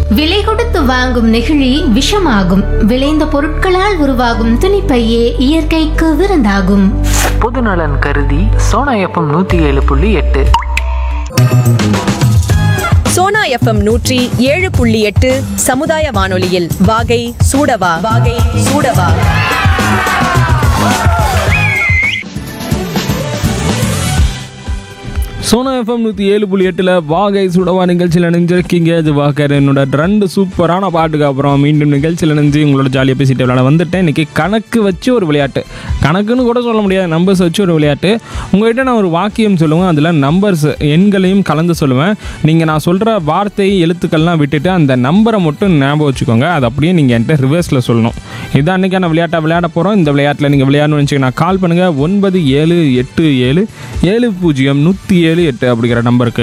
விலை கொடுத்து வாங்கும் நெகிழி விஷமாகும் விளைந்த பொருட்களால் உருவாகும் துணிப்பையே இயற்கைக்கு விருந்தாகும் பொதுநலன் கருதி சோனா எஃப்எம் நூற்றி ஏழு புள்ளி எட்டு சோனா எஃப்எம் நூற்றி ஏழு புள்ளி எட்டு சமுதாய வானொலியில் வாகை சூடவா வாகை சூடவா சோனா எஃப்எம் நூற்றி ஏழு புள்ளி எட்டில் வாகை சுடவா நிகழ்ச்சியில் இணைஞ்சிருக்கீங்க இது வாக்கர் என்னோட ரெண்டு சூப்பரான பாட்டுக்கு அப்புறம் மீண்டும் நிகழ்ச்சியில் இணைஞ்சு உங்களோட ஜாலியாக பேசிட்டு விளையாட வந்துட்டேன் இன்றைக்கி கணக்கு வச்சு ஒரு விளையாட்டு கணக்குன்னு கூட சொல்ல முடியாது நம்பர்ஸ் வச்சு ஒரு விளையாட்டு உங்கள்கிட்ட நான் ஒரு வாக்கியம் சொல்லுவேன் அதில் நம்பர்ஸ் எண்களையும் கலந்து சொல்லுவேன் நீங்கள் நான் சொல்கிற வார்த்தை எழுத்துக்கள்லாம் விட்டுட்டு அந்த நம்பரை மட்டும் ஞாபகம் வச்சுக்கோங்க அது அப்படியே நீங்கள் என்கிட்ட ரிவர்ஸில் சொல்லணும் இதான் அன்றைக்கான விளையாட்டை விளையாட போகிறோம் இந்த விளையாட்டில் நீங்கள் விளையாடணும்னு வச்சுக்கோங்க கால் பண்ணுங்கள் ஒன்பது ஏழு எட்டு ஏழு ஏழு பூஜ்ஜியம் நூற்றி ஏழு எட்டு அப்படிங்கிற நம்பருக்கு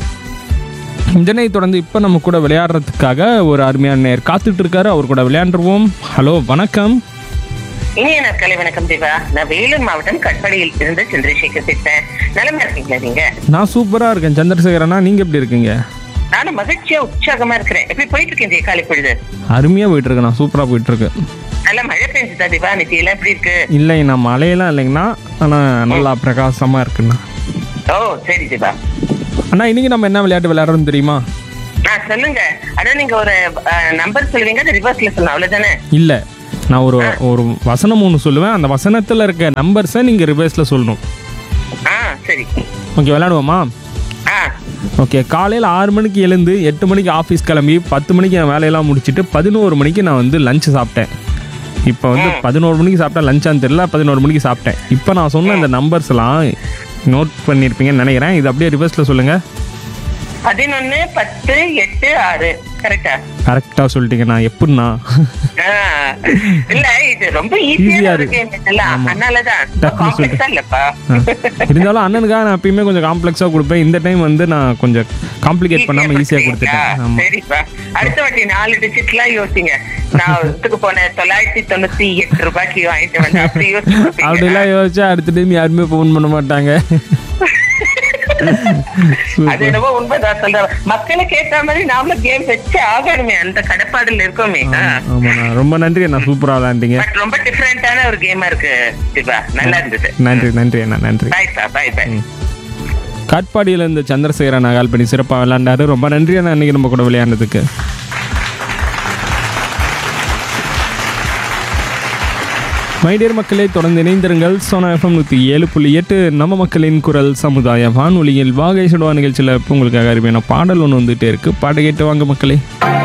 இதனை தொடர்ந்து இப்போ நம்ம கூட விளையாடுறதுக்காக ஒரு அருமையான நேர் காத்துட்டு இருக்காரு அவர் கூட விளையாண்டுருவோம் ஹலோ வணக்கம் இனிய நாட்களை வணக்கம் தேவா நான் வேலூர் மாவட்டம் கட்படியில் இருந்து சந்திரசேகர் பேசுறேன் நலமா இருக்கீங்களா நீங்க நான் சூப்பராக இருக்கேன் சந்திரசேகரண்ணா நீங்கள் எப்படி இருக்கீங்க நானும் மகிழ்ச்சியா உற்சாகமா இருக்கிறேன் எப்படி போயிட்டு இருக்கேன் தேவா காலை பொழுது அருமையாக போயிட்டுருக்கேண்ணா சூப்பராக போயிட்டுருக்கு நல்லா மழை பெஞ்சுதா தேவா நித்தி எல்லாம் எப்படி இருக்கு இல்லைங்கண்ணா மழையெல்லாம் இல்லைங்கண்ணா ஆனால் நல்லா பிரகாசமாக இருக்குண்ணா ஓ சரி தேவா அண்ணா இன்னைக்கு நம்ம என்ன விளையாட்டு விளையாடுறோம்னு தெரியுமா ஆ சொல்லுங்க அதான் நீங்க ஒரு நம்பர் சொல்லுவீங்க அது ரிவர்ஸ்ல சொல்லணும் அவ்வளவுதானே இல்லை நான் ஒரு ஒரு வசனம் ஒன்று சொல்லுவேன் அந்த வசனத்தில் இருக்க நம்பர்ஸை நீங்கள் ரிவர்ஸில் சொல்லணும் ஆ சரி ஓகே விளையாடுவோமா ஆ ஓகே காலையில் ஆறு மணிக்கு எழுந்து எட்டு மணிக்கு ஆஃபீஸ் கிளம்பி பத்து மணிக்கு என் வேலையெல்லாம் முடிச்சுட்டு பதினோரு மணிக்கு நான் வந்து லஞ்ச் சாப்பிட்டேன் இப்போ வந்து பதினோரு மணிக்கு சாப்பிட்டா லஞ்சான்னு தெரியல பதினோரு மணிக்கு சாப்பிட்டேன் இப்போ நான் சொன்ன இந்த நம்பர்ஸ்லாம் நோட் பண்ணியிருப்பீங்கன்னு நினைக்கிறேன் இது அப்படியே ரிவர்ஸில் சொல்லுங்கள் பதினொன்னு பத்து எட்டு ஆறு கரெக்டா கரெக்டாக சொல்லிட்டீங்க நான் எப்படிண்ணா இல்ல இது ரொம்ப Easy-ஆ ஈஸியா இருக்கு. இருக்கு ஆமா. அதனாலதான் டக்குனு காம்ப்ளெக்ஸா இல்லப்பா இருந்தாலும் அண்ணனுக்காக நான் எப்பயுமே கொஞ்சம் காம்ப்ளெக்ஸாக கொடுப்பேன் இந்த டைம் வந்து நான் கொஞ்சம் காம்ப்ளிகேட் பண்ணாமல் ஈஸியாக கொடுத்துட்டேன் ஆமாம் சரிப்பா அடுத்த வாட்டி நாலு டிஜிட்லாம் யோசிங்க நான் ஒத்துக்கு போனேன் தொள்ளாயிரத்தி தொண்ணூத்தி எட்டு ரூபாய்க்கு வாங்கிட்டு வந்தேன் அப்படி யோசிச்சு அப்படிலாம் யோசிச்சா அடுத்த டைம் யாருமே ஃபோன் பண்ண மாட்டாங்க அது என்னவோ உண்மைதான் சொல்றேன் மக்களுக்கு ஏத்த மாதிரி நாமளும் கேம் வச்சு ஆகணுமே அந்த கடப்பாடுல இருக்கோமே ஆமாண்ணா ரொம்ப நன்றி அண்ணா சூப்பராக விளாண்டிங்க பட் ரொம்ப டிஃபரெண்டான ஒரு கேமா இருக்கு சிவா நல்லா இருந்தது நன்றி நன்றி அண்ணா நன்றி பாய்ப்பா பாய் பாய் காட்பாடியில் இந்த சந்திரசேகர நகால் பண்ணி சிறப்பாக விளையாண்டாரு ரொம்ப நன்றி அண்ணா அன்னைக்கு நம்ம கூட விளையாண்டதுக்கு மைடியர் மக்களே தொடர்ந்து இணைந்திருங்கள் சோனா எஃப்எம் நூற்றி ஏழு புள்ளி எட்டு நம்ம மக்களின் குரல் சமுதாய வானொலியில் வாகை சுடுவா நிகழ்ச்சியில் இப்போ உங்களுக்காக அருமையான பாடல் ஒன்று வந்துகிட்டே இருக்கு பாட கேட்டு வாங்க மக்களே